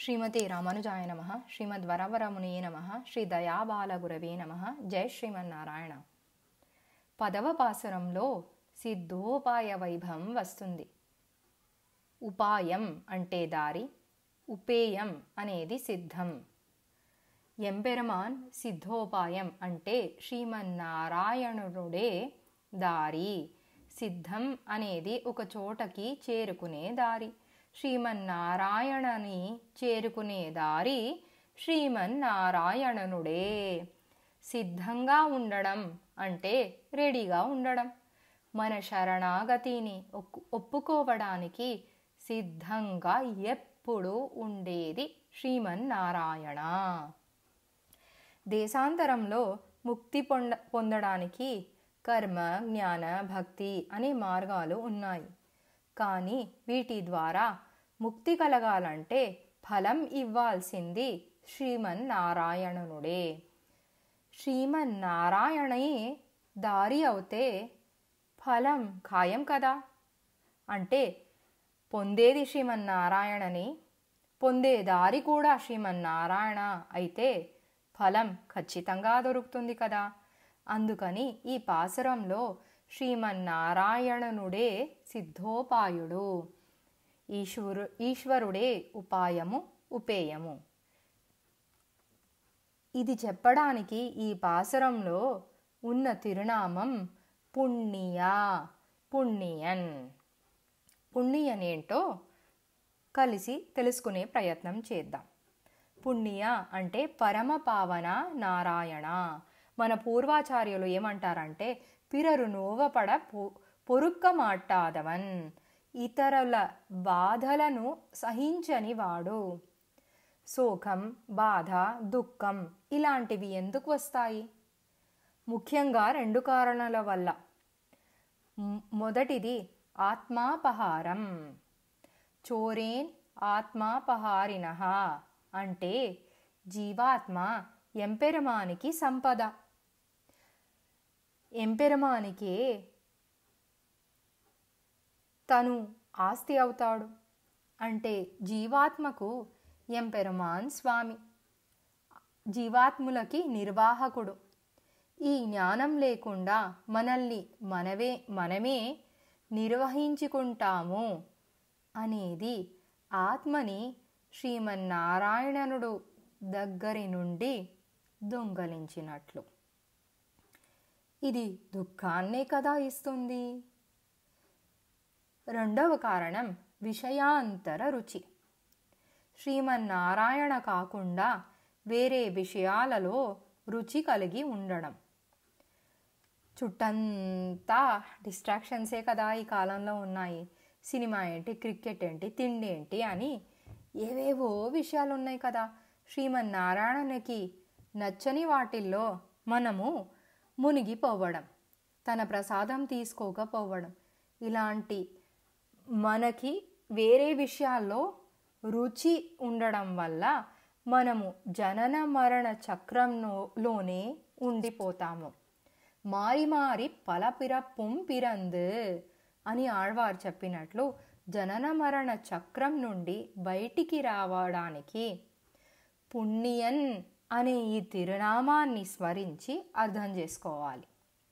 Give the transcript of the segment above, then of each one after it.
శ్రీమతి రామానుజాయ నమ శ్రీమద్వరవరమునే నమ శ్రీ దయాబాలగురవే నమ జై శ్రీమన్నారాయణ పదవ పాసురంలో సిద్ధోపాయ వైభవం వస్తుంది ఉపాయం అంటే దారి ఉపేయం అనేది సిద్ధం ఎంపెరమాన్ సిద్ధోపాయం అంటే శ్రీమన్నారాయణుడే దారి సిద్ధం అనేది ఒక చోటకి చేరుకునే దారి శ్రీమన్నారాయణని చేరుకునే దారి శ్రీమన్నారాయణనుడే సిద్ధంగా ఉండడం అంటే రెడీగా ఉండడం మన శరణాగతిని ఒక్కు- ఒప్పుకోవడానికి సిద్ధంగా ఎప్పుడూ ఉండేది శ్రీమన్నారాయణ దేశాంతరంలో ముక్తి పొంద పొందడానికి కర్మ జ్ఞాన భక్తి అనే మార్గాలు ఉన్నాయి కానీ వీటి ద్వారా ముక్తి కలగాలంటే ఫలం ఇవ్వాల్సింది శ్రీమన్నారాయణనుడే శ్రీమన్నారాయణే దారి అవుతే ఫలం ఖాయం కదా అంటే పొందేది శ్రీమన్నారాయణని పొందే దారి కూడా శ్రీమన్నారాయణ అయితే ఫలం ఖచ్చితంగా దొరుకుతుంది కదా అందుకని ఈ పాసురంలో శ్రీమన్నారాయణనుడే సిద్ధోపాయుడు ఈశ్వరు ఈశ్వరుడే ఉపాయము ఉపేయము ఇది చెప్పడానికి ఈ పాసురంలో ఉన్న తిరునామం పుణ్య పుణ్యన్ పుణ్యన్ ఏంటో కలిసి తెలుసుకునే ప్రయత్నం చేద్దాం పుణ్య అంటే పరమ పావన నారాయణ మన పూర్వాచార్యులు ఏమంటారంటే పిరరు నోవపడ పొ పొరుక్క మాట్టాదవన్ ఇతరుల బాధలను సహించని వాడు శోకం బాధ దుఃఖం ఇలాంటివి ఎందుకు వస్తాయి ముఖ్యంగా రెండు కారణాల వల్ల మ్- మొదటిది ఆత్మాపహారం చోరేన్ ఆత్మాపహారిన అంటే జీవాత్మ ఎంపెరమానికి సంపద ఎంపెరమానికే తను ఆస్తి అవుతాడు అంటే జీవాత్మకు ఎంపెరమాన్ స్వామి జీవాత్ములకి నిర్వాహకుడు ఈ జ్ఞానం లేకుండా మనల్ని మనవే మనమే నిర్వహించుకుంటాము అనేది ఆత్మని శ్రీమన్నారాయణనుడు దగ్గరి నుండి దొంగలించినట్లు ఇది దుఃఖాన్నే కదా ఇస్తుంది రెండవ కారణం విషయాంతర రుచి శ్రీమన్నారాయణ కాకుండా వేరే విషయాలలో రుచి కలిగి ఉండడం చుట్టంతా డిస్ట్రాక్షన్సే కదా ఈ కాలంలో ఉన్నాయి సినిమా ఏంటి క్రికెట్ ఏంటి తిండి ఏంటి అని ఏవేవో విషయాలు ఉన్నాయి కదా శ్రీమన్నారాయణకి నచ్చని వాటిల్లో మనము మునిగిపోవడం తన ప్రసాదం తీసుకోకపోవడం ఇలాంటి మనకి వేరే విషయాల్లో రుచి ఉండడం వల్ల మనము జనన మరణ చక్రంలోనే ఉండిపోతాము మారి మారి పలపిరప్పుం పిరందు అని ఆళ్వార్ చెప్పినట్లు జనన మరణ చక్రం నుండి బయటికి రావడానికి పుణ్యన్ అనే ఈ తిరునామాన్ని స్మరించి అర్థం చేసుకోవాలి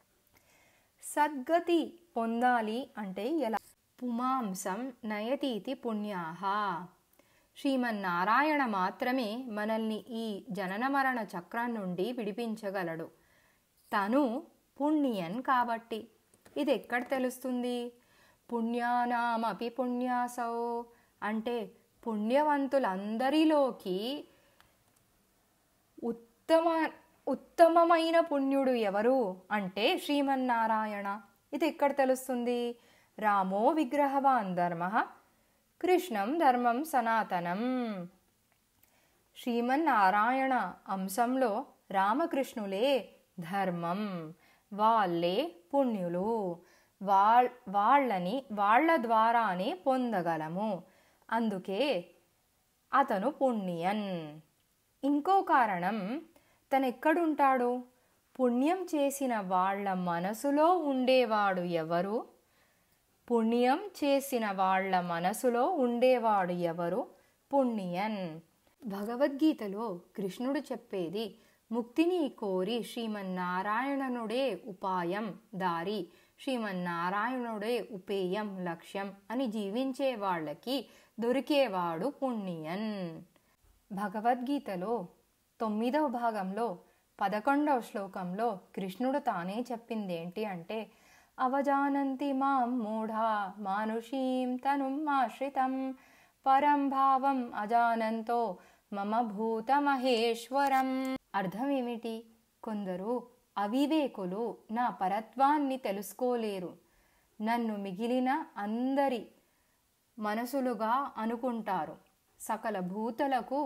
సద్గతి పొందాలి అంటే ఎలా పుమాంసం నయతీతి పుణ్యాహ శ్రీమన్నారాయణ మాత్రమే మనల్ని ఈ జనన మరణ చక్రం నుండి విడిపించగలడు తను పుణ్యన్ కాబట్టి ఇది ఎక్కడ తెలుస్తుంది పుణ్యానామపి పుణ్యాసౌ అంటే పుణ్యవంతులందరిలోకి ఉత్తమ ఉత్తమమైన పుణ్యుడు ఎవరు అంటే శ్రీమన్నారాయణ ఇది ఎక్కడ తెలుస్తుంది రామో విగ్రహవాన్ ధర్మ కృష్ణం ధర్మం సనాతనం శ్రీమన్నారాయణ అంశంలో రామకృష్ణులే ధర్మం వాళ్ళే పుణ్యులు వాళ్ళ వాళ్ళని వాళ్ళ ద్వారానే పొందగలము అందుకే అతను పుణ్యన్ ఇంకో కారణం తను ఎక్కడుంటాడు పుణ్యం చేసిన వాళ్ళ మనసులో ఉండేవాడు ఎవరు పుణ్యం చేసిన వాళ్ళ మనసులో ఉండేవాడు ఎవరు పుణ్యన్ భగవద్గీతలో కృష్ణుడు చెప్పేది ముక్తిని కోరి శ్రీమన్నారాయణనుడే ఉపాయం దారి శ్రీమన్నారాయణుడే ఉపేయం లక్ష్యం అని జీవించే వాళ్ళకి దొరికేవాడు పుణ్యన్ భగవద్గీతలో తొమ్మిదవ భాగంలో పదకొండవ శ్లోకంలో కృష్ణుడు తానే చెప్పింది ఏంటి అంటే అవజానంతి మాం మూఢా మానుషీం తనుం ఆశ్రితం పరం భావం అజానంతో మమ భూతమహేశ్వరం అర్థం ఏమిటి కొందరు అవివేకులు నా పరత్వాన్ని తెలుసుకోలేరు నన్ను మిగిలిన అందరి మనసులుగా అనుకుంటారు సకల భూతలకు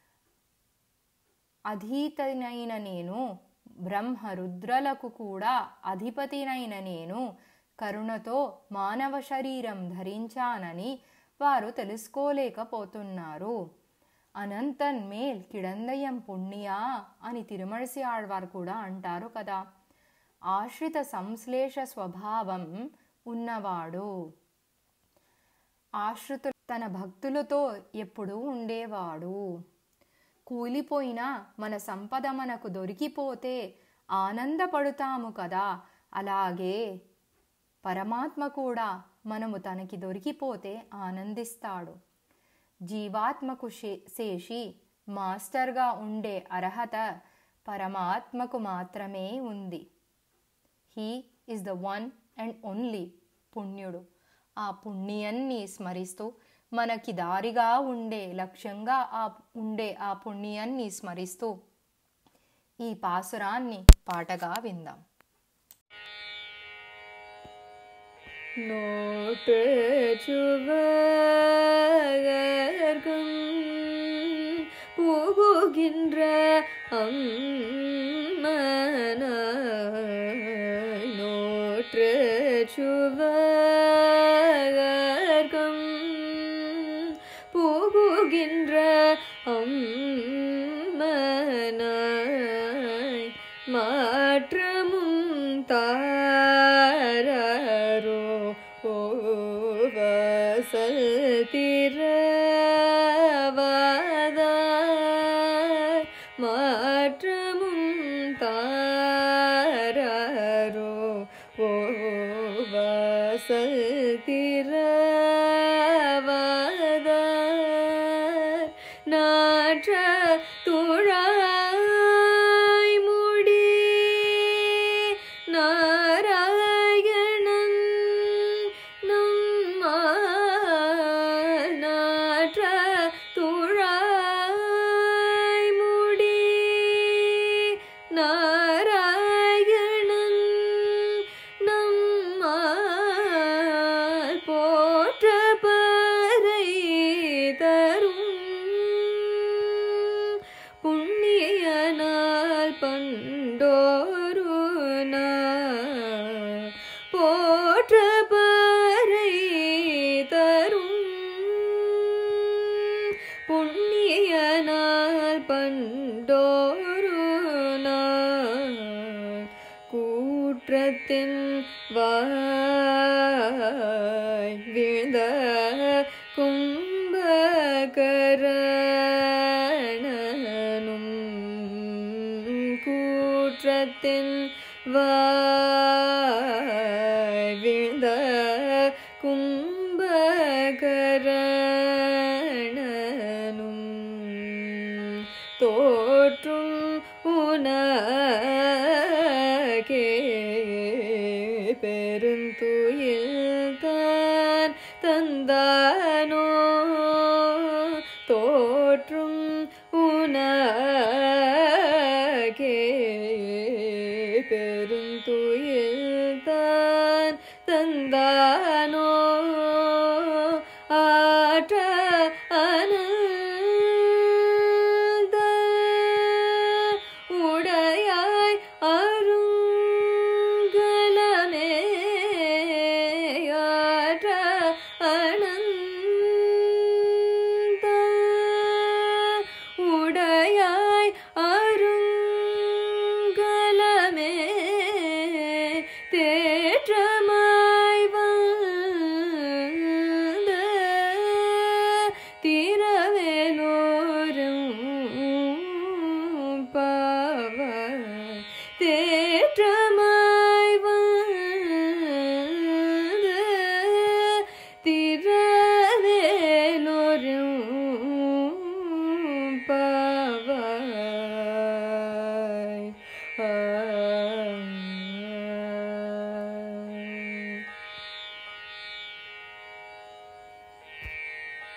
అధీతనైన నేను బ్రహ్మ రుద్రలకు కూడా అధిపతినైన నేను కరుణతో మానవ శరీరం ధరించానని వారు తెలుసుకోలేకపోతున్నారు అనంతన్ మేల్ కిడందయం పుణ్యా అని తిరుమలసి ఆళ్వారు కూడా అంటారు కదా ఆశ్రిత సంశ్లేష స్వభావం ఉన్నవాడు ఆశ్రితు తన భక్తులతో ఎప్పుడూ ఉండేవాడు కూలిపోయిన మన సంపద మనకు దొరికిపోతే ఆనందపడుతాము కదా అలాగే పరమాత్మ కూడా మనము తనకి దొరికిపోతే ఆనందిస్తాడు జీవాత్మకు శేషి మాస్టర్గా ఉండే అర్హత పరమాత్మకు మాత్రమే ఉంది he is the one and only పుణ్యుడు ఆ పుణ్యాన్ని స్మరిస్తూ మనకి దారిగా ఉండే లక్ష్యంగా ఆ ఉండే ఆ పుణ్యాన్ని స్మరిస్తూ ఈ పాసురాన్ని పాటగా విందాం நோட்டு சுவர்கம் புகுகின்ற அம்மன நோற்று சுவர்கம் புகுகின்ற அம்மனாய் மாற்றமும் தாரோ வசதிரவாதாய் மாற்றமும் தாரோ ஓ வசதிரவாதாய் நாற்ற துழாய் முடி நாராயணன் நம்மால் நாற்ற துழாய் முடி நாராயணன் நம்மால் போற்ற பறை தரும் புண்ணியனால் பண்டோரு நாள் போற்ற பறை தரும் புண்ணியனால் பண்டோரு நாள் கூற்றத்தின் வாய் வீழ்ந்த கும்பகரணனும் கூற்றத்தின் வாய் வீழ்ந்த கும்பகரணனும் தோற்றும் உண